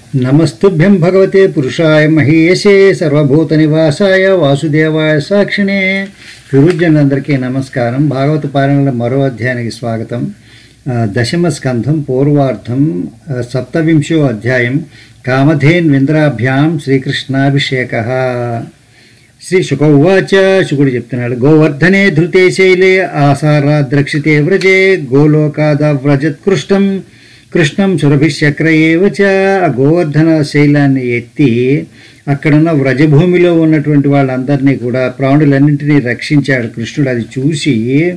నమస్తుభ్యం భగవతే పురుషాయ మహేశే సర్వభూతనివాసాయ వాసుదేవాయ సాక్షిణే గురుజనులందరికీ నమస్కారం భాగవత పారాయణల మరో అధ్యాయానికి స్వాగతం ఆ, దశమ స్కంధం పూర్వార్థం ఆ, సప్తవింశో అధ్యాయం కామధేన్ వింద్రాభ్యాం శ్రీకృష్ణాభిషేక శ్రీ శుక ఉవాచ శుకుడు చెప్తున్నాడు గోవర్ధనే ధృతే శైలే ఆసారాద్రక్షితే వ్రజే గోలోకాదవ్రజత్కృష్టం కృష్ణం సురభిశక్ర ఏవచ ఆ గోవర్ధన శైలాన్ని ఎత్తి అక్కడున్న వ్రజభూమిలో ఉన్నటువంటి వాళ్ళందరినీ కూడా ప్రాణులన్నింటినీ రక్షించాడు కృష్ణుడు అది చూసి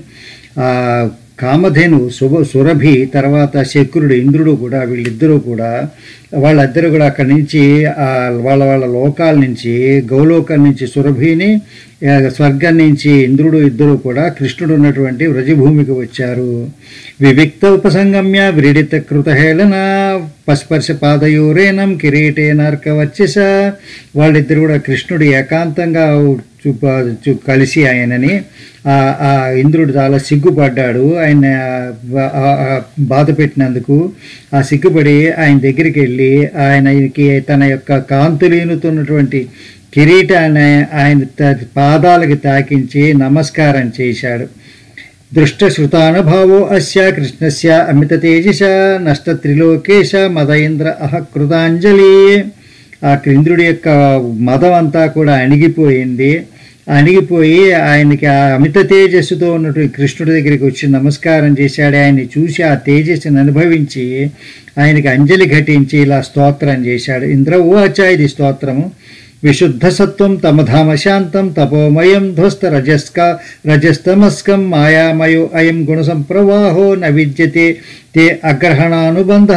ఆ కామధేను శుభ సురభి తర్వాత శక్రుడు ఇంద్రుడు కూడా వీళ్ళిద్దరూ కూడా వాళ్ళిద్దరూ కూడా అక్కడి నుంచి ఆ వాళ్ళ వాళ్ళ లోకాల నుంచి గౌలోకం నుంచి సురభిని ఆ, స్వర్గం నుంచి ఇంద్రుడు ఇద్దరు కూడా కృష్ణుడు ఉన్నటువంటి వ్రజభూమికి వచ్చారు వివిక్త ఉపసంగమ్య వ్రీడిత కృతహేళన పస్పర్శ పాదయోరేనం కిరీటేనార్క వచ్చేస వాళ్ళిద్దరు కూడా కృష్ణుడు ఏకాంతంగా చూప చూ కలిసి ఆయనని ఆ ఆ ఇంద్రుడు చాలా సిగ్గుపడ్డాడు ఆయన ఆ, ఆ, బాధ పెట్టినందుకు ఆ సిగ్గుపడి ఆయన దగ్గరికి వెళ్ళి ఆయనకి తన యొక్క కాంతులీనుతున్నటువంటి కిరీటాన్ని ఆయన త- పాదాలకి తాకించి నమస్కారం చేశాడు దృష్టశ్రుతానుభావో అస్య కృష్ణస్య అమిత తేజస నష్ట త్రిలోకేశ మద ఇంద్ర అహ కృతాంజలి ఆ ఇంద్రుడి యొక్క మదం అంతా కూడా అణిగిపోయింది అణిగిపోయి ఆయనకి ఆ అమిత తేజస్సుతో ఉన్నటువంటి కృష్ణుడి దగ్గరికి వచ్చి నమస్కారం చేశాడు ఆయన్ని చూసి ఆ తేజస్సుని అనుభవించి ఆయనకి అంజలి ఘటించి ఇలా స్తోత్రం చేశాడు ఇంద్ర ఉవాచ ఇది స్తోత్రము విశుద్ధ సత్వం తమధామ శాంతం తపోమయం ధ్వస్త రజస్క రజస్తమస్కం మాయామయో అయం గుణ సంప్రవాహో న విద్యతే తే అగ్రహణానుబంధ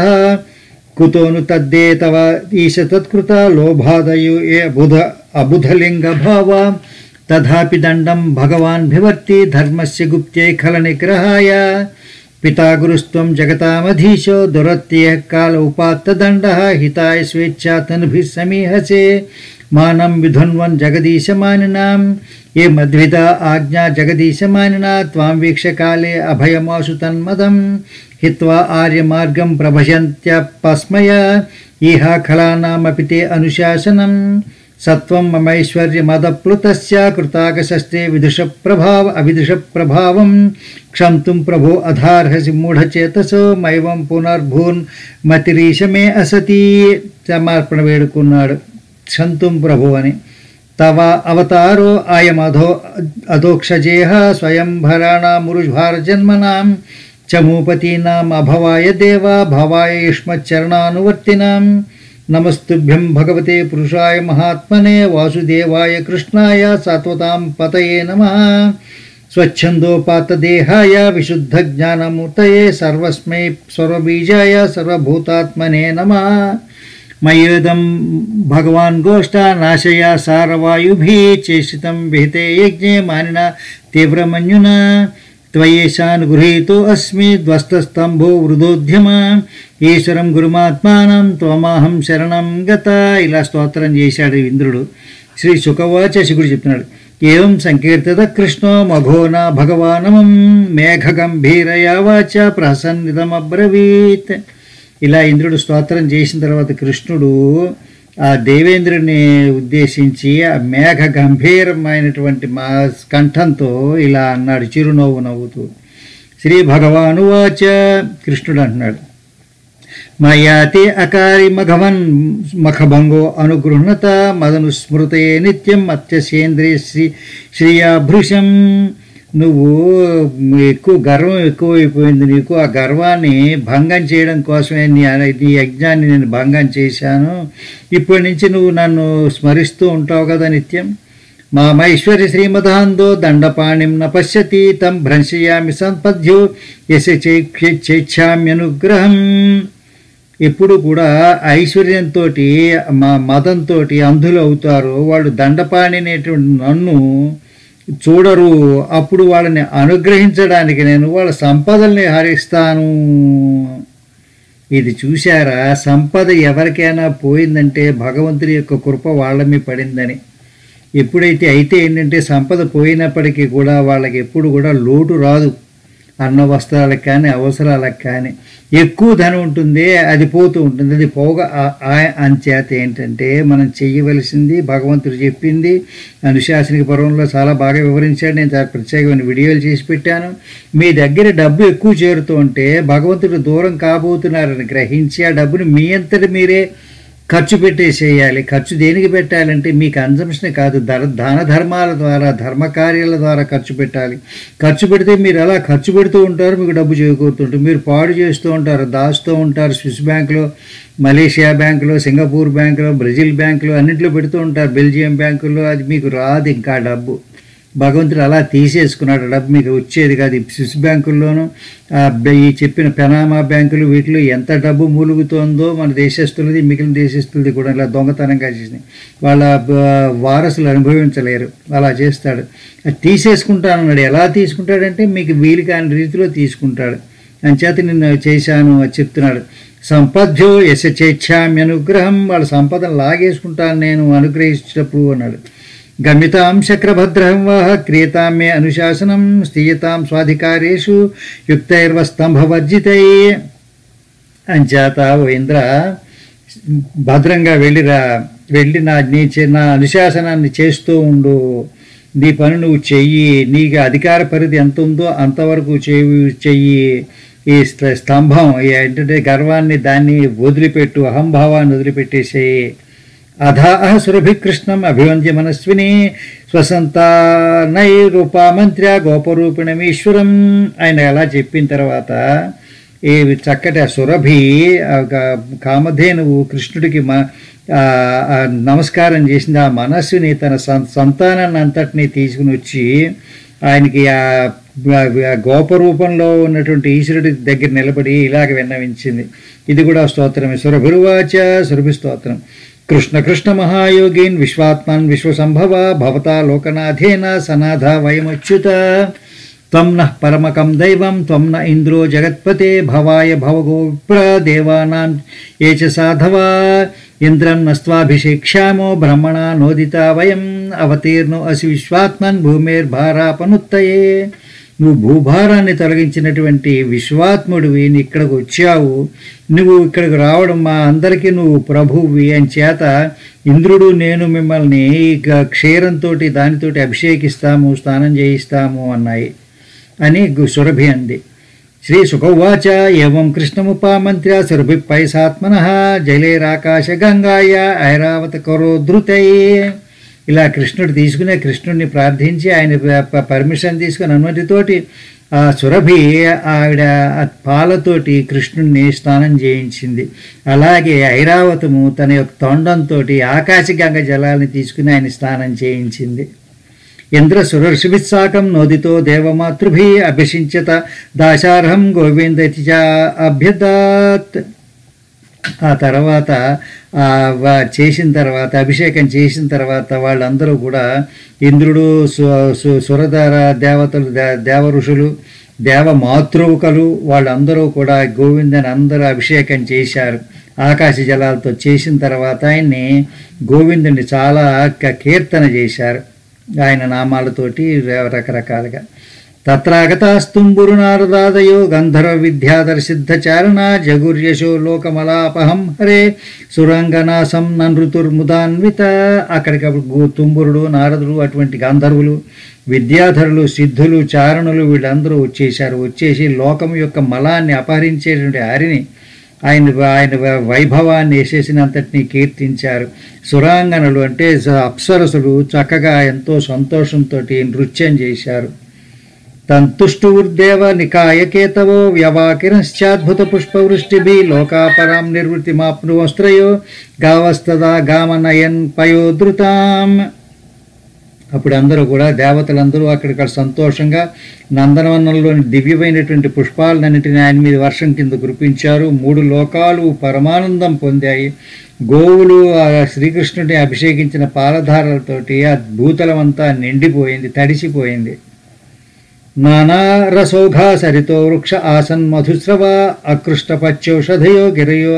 కుతోను తద్దే తవ ఈశ తత్కృత లోభాదయు ఏ బుధ అబుధలింగ భావ తథాపి దండం భగవాన్ భివర్తి ధర్మస్య గుప్తే ఖల నిగ్రహాయ పితా గురుస్త్వం జగతామధీశో దురత్య కాల ఉపాత్తదండ హితాయ స్వేచ్ఛా తనుభిः సమీహసే మానం విధున్వన్ జగదీశమానినాం ఏ మద్విత ఆజ్ఞా జగదీశమానినా త్వాం వీక్షకాలే అభయమాసు తన్మదం హిత్వా ఆర్యమార్గం ప్రభజంత్యపస్మయ ఈహ ఖలానామపి తే అనుశాసనం సత్వం మమైశ్వర్యమదప్లుతస్య కృతాకశస్తే విదుష ప్రభావ అవిదుష ప్రభావం క్షంతుం ప్రభో అధార్హసి మూఢచేతసో మైవం పునర్భూన్ మతిరీశమే అసతి సమర్పణ వేడుకున్నాడు క్షంతుం ప్రభు అని తవ అవతారో అయమధో అధోక్షజేహ స్వయంభరాణామురుభార జన్మనాం చమూపతీనాం అభవాయ దేవ భవాయ యుష్మచ్చరణానువర్తినాం నమస్తుభ్యం భగవతే పురుషాయ మహాత్మనే వాసుదేవాయ కృష్ణాయ సాత్వతాం పతయే నమ స్వచ్ఛందోపాతదేహాయ విశుద్ధ జ్ఞానమూర్తయే సర్వస్మై స్వరబీజాయ సర్వభూతాత్మనే నమ మయేదం భగవాన్ గోష్ఠ నాశయ సారవాయుభి చేషితం విహితే యజ్ఞే మానిన తీవ్రమన్యున త్వయేషానుగృహీతో అస్మి ధ్వస్తస్తంభో వృదోద్యమ ఈశ్వరం గురుమాత్మానం త్వమాహం శరణం గత ఇలా స్తోత్రం చేశాడు ఇంద్రుడు శ్రీ శుకవాచ శివుడు చెప్తున్నాడు ఏం సంకీర్తత కృష్ణో మఘోన భగవానమం మేఘగంభీరయా వాచ ప్రసన్నితమబ్రవీత్ ఇలా ఇంద్రుడు స్తోత్రం చేసిన తర్వాత కృష్ణుడు ఆ దేవేంద్రుని ఉద్దేశించి ఆ మేఘ గంభీరమైనటువంటి మా కంఠంతో ఇలా అన్నాడు చిరునవ్వు నవ్వుతూ శ్రీ భగవాను వాచ కృష్ణుడు అంటున్నాడు మయాతి అకారి మఘవన్ మఖభంగో అనుగృహ్ణత మదను స్మృతయే నిత్యం అత్యసేంద్రియ శ్రీ శ్రీయాభృశం నువ్వు ఎక్కువ గర్వం ఎక్కువైపోయింది నీకు ఆ గర్వాన్ని భంగం చేయడం కోసమే నీ నీ యజ్ఞాన్ని నేను భంగం చేశాను ఇప్పటి నుంచి నువ్వు నన్ను స్మరిస్తూ ఉంటావు కదా నిత్యం మామైశ్వర్య శ్రీమదాందో దండపాణిం న పశ్యతి తం భ్రంశయామి సంపద్యో యశ చేచ్ఛామ్యనుగ్రహం ఎప్పుడు కూడా ఐశ్వర్యంతో మా మదంతో అంధులు అవుతారు వాళ్ళు దండపాణినేటువంటి నన్ను చూడరు అప్పుడు వాళ్ళని అనుగ్రహించడానికి నేను వాళ్ళ సంపదల్ని హరిస్తాను ఇది చూశారా సంపద ఎవరికైనా పోయిందంటే భగవంతుడి యొక్క కృప వాళ్ళ మీద పడిందని ఎప్పుడైతే అయితే ఏంటంటే సంపద పోయినప్పటికీ కూడా వాళ్ళకి ఎప్పుడు కూడా లోటు రాదు అన్న వస్త్రాలకు కానీ అవసరాలకు కానీ ఎక్కువ ధనం ఉంటుంది అది పోతూ ఉంటుంది అది పోగా ఆ- ఆ- అంచేత ఏంటంటే మనం చెయ్యవలసింది భగవంతుడు చెప్పింది అనుశాసనిక పర్వంలో చాలా బాగా వివరించాడు నేను చాలా ప్రత్యేకమైన వీడియోలు చేసి పెట్టాను మీ దగ్గర డబ్బు ఎక్కువ చేరుతూ ఉంటే భగవంతుడు దూరం కాబోతున్నారని గ్రహించి ఆ డబ్బుని మీ అంతటి మీరే ఖర్చు పెట్టేసేయాలి ఖర్చు దేనికి పెట్టాలంటే మీ కన్జంప్షన్ కాదు ధర దాన ధర్మాల ద్వారా ధర్మ కార్యాల ద్వారా ఖర్చు పెట్టాలి ఖర్చు పెడితే మీరు అలా ఖర్చు పెడుతూ ఉంటారు మీకు డబ్బు చేకూరుతుంటుంది మీరు పాడు చేస్తూ ఉంటారు దాస్తూ ఉంటారు స్విస్ బ్యాంకులో మలేషియా బ్యాంకులో సింగపూర్ బ్యాంకులో బ్రెజిల్ బ్యాంకులో అన్నింటిలో పెడుతూ ఉంటారు బెల్జియం బ్యాంకుల్లో అది మీకు రాదు ఇంకా డబ్బు భగవంతుడు అలా తీసేసుకున్నాడు డబ్బు మీకు వచ్చేది కాదు ఈ స్విస్ బ్యాంకుల్లోనూ ఆ బె- ఈ చెప్పిన పెనామా బ్యాంకులు వీటిలో ఎంత డబ్బు మూలుగుతోందో మన దేశస్తులది మిగిలిన దేశస్తులది కూడా ఇలా దొంగతనంగా చేసింది వాళ్ళ బ- వారసులు అనుభవించలేరు అలా చేస్తాడు అది తీసేసుకుంటానన్నాడు ఎలా తీసుకుంటాడంటే మీకు వీలు కాని రీతిలో తీసుకుంటాడు అంచేత నిన్ను చేశాను అని చెప్తున్నాడు సంపద్యో యశ చేచ్ఛామి అనుగ్రహం వాళ్ళ సంపదను లాగేసుకుంటాను నేను అనుగ్రహించినప్పుడు అన్నాడు గమితాం శక్రభద్రం వాహ క్రియతాం మే అనుశాసనం స్థీయతాం స్వాధికారేషు యుక్తైర్వస్తంభవర్జితై అంచేత ఓ ఇంద్ర భద్రంగా వెళ్ళిరా వెళ్ళి నా నీ చే- నా అనుశాసనాన్ని చేస్తూ ఉండు నీ పని నువ్వు చెయ్యి నీకు అధికార పరిధి ఎంత ఉందో అంతవరకు చెయ్యి చెయ్యి ఈ స్త- స్తంభం ఈ ఏంటంటే గర్వాన్ని దాన్ని వదిలిపెట్టు అహంభావాన్ని వదిలిపెట్టేసేయి అధాహ సురభికృష్ణం అభివంద్య మనస్విని స్వసంతానై రూపామంత్ర్య గోపరూపిణమీశ్వరం ఆయన ఎలా చెప్పిన తర్వాత ఈ చక్కటి ఆ సురభి ఆ క- కామధేనువు కృష్ణుడికి మ ఆ, ఆ నమస్కారం చేసింది ఆ మనస్సుని తన సం- సంతానాన్ని అంతటినీ తీసుకుని వచ్చి ఆయనకి ఆ ఆ గోప రూపంలో ఉన్నటువంటి ఈశ్వరుడి దగ్గర నిలబడి ఇలాగ విన్నవించింది ఇది కూడా స్తోత్రమే సురభిరువాచ సురభి స్తోత్రం కృష్ణ కృష్ణ మహాయోగీన్ విశ్వాత్మాన్ విశ్వసంభవ భవతా లోకనాథేన సనాథ వయమచ్యుత త్వం నః పరమకం దైవం త్వం న ఇంద్రో జగత్పతే భవాయ భవగోప్ర దేవానాం ఏ చ సాధవా ఇంద్రం నస్వాభిషేక్ష్యామో బ్రహ్మణ నోదిత వయం అవతీర్ణో అసి విశ్వాత్మన్ భూమేర్భారాపనుత్తయే నువ్వు భూభారాన్ని తొలగించినటువంటి విశ్వాత్ముడివి నీ ఇక్కడికి వచ్చావు నువ్వు ఇక్కడికి రావడం మా అందరికీ నువ్వు ప్రభువి అని చేత ఇంద్రుడు నేను మిమ్మల్ని ఇక క్షీరంతో దానితోటి అభిషేకిస్తాము స్నానం చేయిస్తాము అన్నాయి అని గు- సురభి అంది శ్రీ సుఖవాచ ఏవం కృష్ణముపామంత్ర్య సురభి పైసాత్మన జలేరాకాశ గంగాయ ఐరావత కరోధృతై ఇలా కృష్ణుడు తీసుకునే కృష్ణుడిని ప్రార్థించి ఆయన ప- ప- పర్మిషన్ తీసుకుని అనుమతితోటి ఆ సురభి ఆవిడ ఆ పాలతోటి కృష్ణుడిని స్నానం చేయించింది అలాగే ఐరావతము తన యొక్క తొండంతో ఆకాశగంగ జలాన్ని తీసుకుని ఆయన స్నానం చేయించింది ఇంద్ర సురర్షిభిస్సాకం నోదితో దేవమాతృభి అభిషించత దాశార్హం గోవిందతి చ అభ్యదాత్ ఆ తర్వాత ఆ వా- చేసిన తర్వాత అభిషేకం చేసిన తర్వాత వాళ్ళందరూ కూడా ఇంద్రుడు సు సు- సురధర దేవతలు దే- దేవ ఋషులు దేవ మాతృకలు వాళ్ళందరూ కూడా గోవిందని అందరూ అభిషేకం చేశారు ఆకాశ జలాలతో చేసిన తర్వాత ఆయన్ని గోవిందుని చాలా క- కీర్తన చేశారు ఆయన నామాలతోటి ర- రకరకాలుగా తత్రాగతాస్తుంబురు నారదాదయో గంధర్వ విద్యాధరసిద్ధచారణ జగుర్యశో లోకమలాపహం హరే సురంగనాశం నృతుర్ముదాన్విత అక్కడికప్పుడు గు- తుంబురుడు నారదుడు అటువంటి గంధర్వులు విద్యాధరులు సిద్ధులు చారణులు వీళ్ళందరూ వచ్చేశారు వచ్చేసి లోకం యొక్క మలాన్ని అపహరించేటువంటి హరిని ఆయన ఆయన వై- వైభవాన్ని యశస్సునంతటినీ కీర్తించారు సురాంగనలు అంటే స- అప్సరసులు చక్కగా ఎంతో సంతోషంతో నృత్యం చేశారు తంతుష్టుర్దేవ నికాయకేతవో వ్యవాకిరంశ్చాద్భుత పుష్పవృష్టిభి లోకాపరాం నిర్వృతిమాప్నువస్త్రయో గావస్తదా గామనయన్ పయోధృతాం అప్పుడు అందరూ కూడా దేవతలందరూ అక్కడిక్కడ సంతోషంగా నందనవనంలోని దివ్యమైనటువంటి పుష్పాలన్నింటినీ ఆయన మీద వర్షం కింద కురిపించారు మూడు లోకాలు పరమానందం పొందాయి గోవులు ఆ శ్రీకృష్ణుడిని అభిషేకించిన పాలధారలతోటి ఆ భూతలమంతా నిండిపోయింది తడిసిపోయింది నానారసౌఘా సరితో వృక్ష ఆసన్ మధుస్రవ అకృష్టపచ్చౌషధయో గిరయో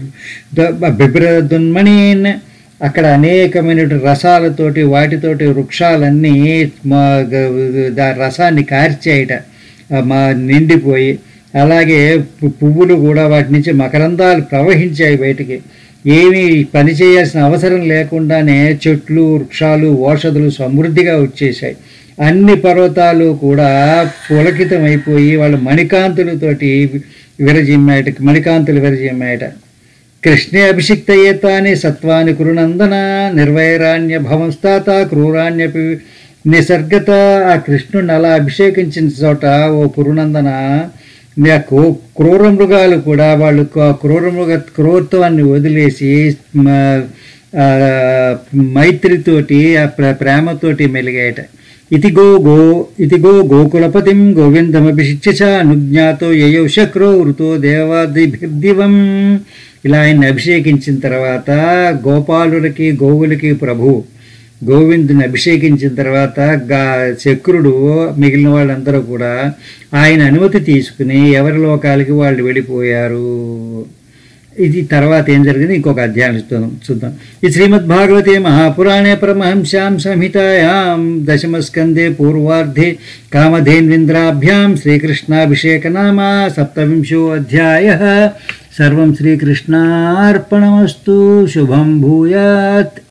బిభ్రదున్మణీన్ అక్కడ అనేకమైనటువంటి రసాలతోటి వాటితోటి వృక్షాలన్నీ మా గ- దా రసాన్ని కార్చేయట ఆ, మా నిండిపోయి అలాగే పు- పువ్వులు కూడా వాటి నుంచి మకరందాలు ప్రవహించాయి బయటికి ఏమీ పని చేయాల్సిన అవసరం లేకుండానే చెట్లు వృక్షాలు ఓషధులు సమృద్ధిగా వచ్చేసాయి అన్ని పర్వతాలు కూడా పులకితమైపోయి వాళ్ళు మణికాంతులతోటి విరజిమ్మాయట మణికాంతులు విరజిమ్మాయట కృష్ణే అభిషిక్తయేతాని సత్వాని కురునందన నిర్వైరాణ్య భవంస్తాత క్రూరాణ్యపి నిసర్గత ఆ కృష్ణుడిని అలా అభిషేకించిన చోట ఓ కురునందన మీ ఆ క్రూ- క్రూర మృగాలు కూడా వాళ్ళు క- క్రూర మృగ క్రూరత్వాన్ని వదిలేసి మ- ఆ, మైత్రితోటి ఆ ప్ర- ప్రేమతోటి మెలిగాయట ఇతిగో గో ఇతిగో గోకులపతిం గోవిందమభిషిచ్య చ అనుజ్ఞాతో యయౌ శక్రో వృతో దేవాదిభిర్దివం ఇలా ఆయన్ని అభిషేకించిన తర్వాత గోపాలుడికి గోవులకి ప్రభు గోవిందుని అభిషేకించిన తర్వాత గా చక్రుడు మిగిలిన వాళ్ళందరూ కూడా ఆయన అనుమతి తీసుకుని ఎవరి లోకాలకి వాళ్ళు వెళ్ళిపోయారు ఇది తర్వాత ఏం జరిగింది ఇంకొక అధ్యాయం చూద్దాం చూద్దాం ఈ శ్రీమద్ భాగవతే మహాపురాణే పరమహంస్యాం సంహితాయాం దశమస్కందే పూర్వార్ధే కామధేన్వింద్రాభ్యాం శ్రీకృష్ణాభిషేక నామ సప్తవింశో అధ్యాయ సర్వం శ్రీకృష్ణార్పణమస్తు శుభం భూయాత్